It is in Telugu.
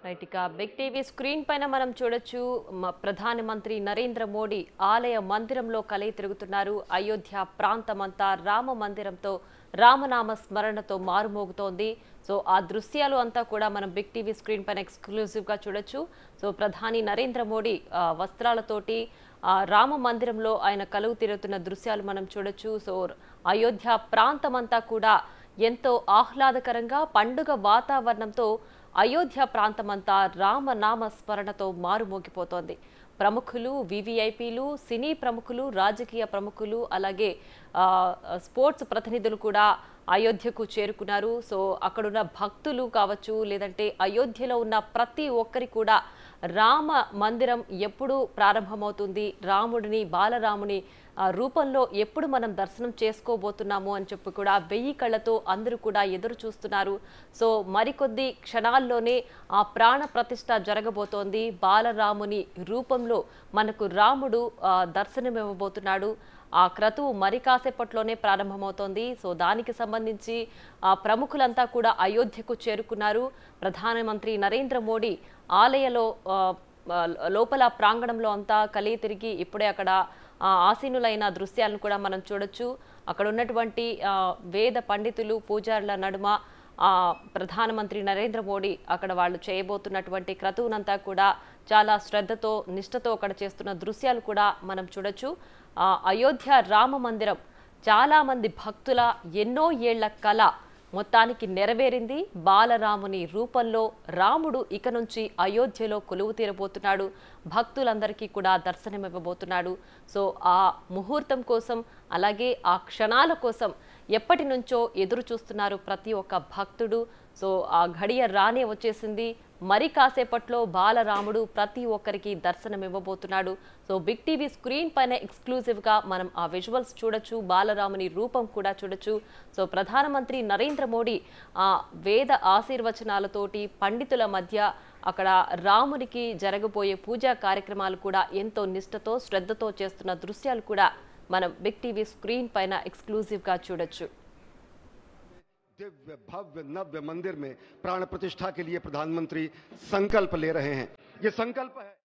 రైట్ ఇక బిగ్ టీవీ స్క్రీన్ పైన మనం చూడొచ్చు మ- ప్రధానమంత్రి నరేంద్ర మోడీ ఆలయ మందిరంలో కలిగి తిరుగుతున్నారు అయోధ్య ప్రాంతమంతా రామ మందిరంతో రామనామ స్మరణతో మారుమోగుతోంది సో ఆ దృశ్యాలు అంతా కూడా మనం బిగ్ టీవీ స్క్రీన్ పైన ఎక్స్క్లూజివ్ గా చూడొచ్చు సో ప్రధాని నరేంద్ర మోడీ ఆ, వస్త్రాలతోటి ఆ రామ మందిరంలో ఆయన కలుగు తిరుగుతున్న దృశ్యాలు మనం చూడొచ్చు సో అయోధ్య ప్రాంతమంతా కూడా ఎంతో ఆహ్లాదకరంగా పండుగ వాతావరణంతో అయోధ్య ప్రాంతమంతా రామనామ స్మరణతో మారుమోగిపోతోంది ప్రముఖులు వివిఐపీలు సినీ ప్రముఖులు రాజకీయ ప్రముఖులు అలాగే ఆ, స్పోర్ట్స్ ప్రతినిధులు కూడా అయోధ్యకు చేరుకున్నారు సో అక్కడున్న భక్తులు కావచ్చు లేదంటే అయోధ్యలో ఉన్న ప్రతి ఒక్కరి కూడా రామ మందిరం ఎప్పుడు ప్రారంభమవుతుంది రాముడిని బాలరాముని ఆ, రూపంలో ఎప్పుడు మనం దర్శనం చేసుకోబోతున్నాము అని చెప్పి కూడా వెయ్యి కళ్ళతో అందరూ కూడా ఎదురు చూస్తున్నారు సో మరికొద్ది క్షణాల్లోనే ఆ ప్రాణ ప్రతిష్ఠ జరగబోతోంది బాలరాముని రూపంలో మనకు రాముడు ఆ, దర్శనమివ్వబోతున్నాడు ఆ క్రతువు మరి కాసేపట్లోనే ప్రారంభమవుతోంది సో దానికి సంబంధించి ఆ ప్రముఖులంతా కూడా అయోధ్యకు చేరుకున్నారు ప్రధానమంత్రి నరేంద్ర మోడీ ఆలయలో ఆ, ఆ, లోపల ప్రాంగణంలో అంతా కలిగి తిరిగి ఇప్పుడే అక్కడ ఆ, ఆసీనులైన దృశ్యాలను కూడా మనం చూడొచ్చు అక్కడ ఉన్నటువంటి ఆ, వేద పండితులు పూజారుల నడుమ ఆ ప్రధానమంత్రి నరేంద్ర మోడీ అక్కడ వాళ్ళు చేయబోతున్నటువంటి క్రతువునంతా కూడా చాలా శ్రద్ధతో నిష్ఠతో అక్కడ చేస్తున్న దృశ్యాలు కూడా మనం చూడొచ్చు ఆ అయోధ్య రామ మందిరం చాలా మంది భక్తుల ఎన్నో ఏళ్ల కళ మొత్తానికి నెరవేరింది బాలరాముని రూపంలో రాముడు ఇక నుంచి అయోధ్యలో కొలువు తీరబోతున్నాడు భక్తులందరికీ కూడా దర్శనమివ్వబోతున్నాడు సో ఆ ముహూర్తం కోసం అలాగే ఆ క్షణాల కోసం ఎప్పటి నుంచో ఎదురు చూస్తున్నారు ప్రతి ఒక్క భక్తుడు సో ఆ ఘడియ రానే వచ్చేసింది మరి కాసేపట్లో బాలరాముడు ప్రతి ఒక్కరికి దర్శనం ఇవ్వబోతున్నాడు సో బిగ్ టీవీ స్క్రీన్ పైన ఎక్స్క్లూజివ్ గా మనం ఆ విజువల్స్ చూడొచ్చు బాలరాముని రూపం కూడా చూడొచ్చు సో ప్రధానమంత్రి నరేంద్ర మోడీ ఆ వేద ఆశీర్వచనాలతోటి పండితుల మధ్య అక్కడ రామునికి జరగబోయే పూజా కార్యక్రమాలు కూడా ఎంతో నిష్ఠతో శ్రద్ధతో చేస్తున్న దృశ్యాలు కూడా మనం బిగ్ టీవీ స్క్రీన్ పైన ఎక్స్క్లూజివ్ గా చూడొచ్చు दिव्य भव्य नव्य मंदिर में प्राण प्रतिष्ठा के लिए प्रधानमंत्री संकल्प ले रहे हैं ये संकल्प है